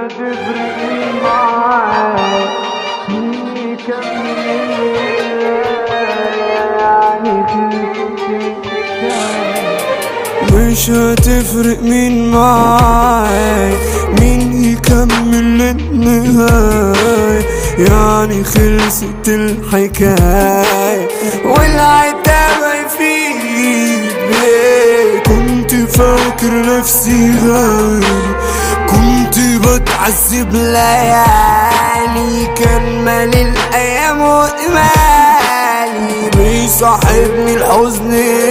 هتفرق مين معاك مين يكمل يعني مش هتفرق مين معاي مين يكمل للنهاية يعني خلصت الحكاية والعتاب يفيد بيه كنت فاكر نفسي غالي كنت بتعذب ليالي كان مال الايام وإمالي بيصاحبني الحزن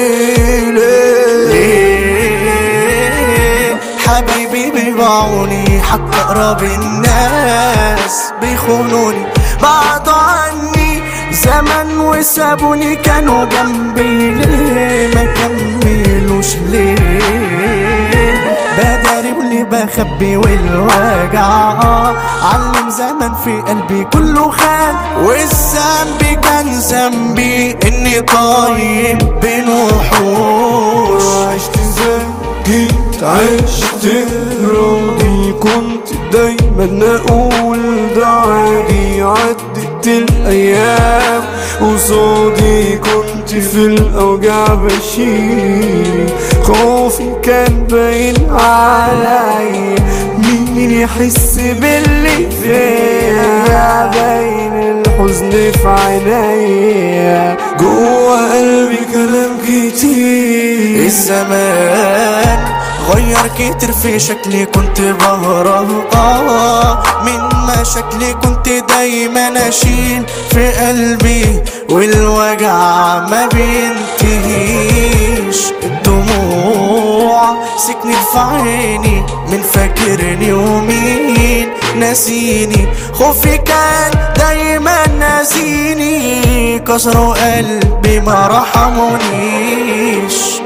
ليه حبيبي بيبيعوني حتى اقرب الناس بيخونوني بعدوا عني زمن وسابوني كانوا جنبي ليه ما كملوش ليه بداري واللي بخبي والوجع علم زمن في قلبي كله خان والذنب كان ذنبي اني طايب بين وحوش عشت زي جيت عشت راضي كنت دايما اقول ده عادي عدت الايام قصادي كنت في الاوجاع بشيل خوفي كان باين علي مين يحس باللي فيا باين الحزن في عينيا جوا قلبي كلام كتير الزمان غير كتير في شكلي كنت بهرب آه من مشاكلي كنت دايما اشيل في قلبي والوجع ما بينتهيش الدموع سكنت في عيني من فاكرني ومين ناسيني خوفي كان دايما ناسيني كسروا قلبي ما رحمونيش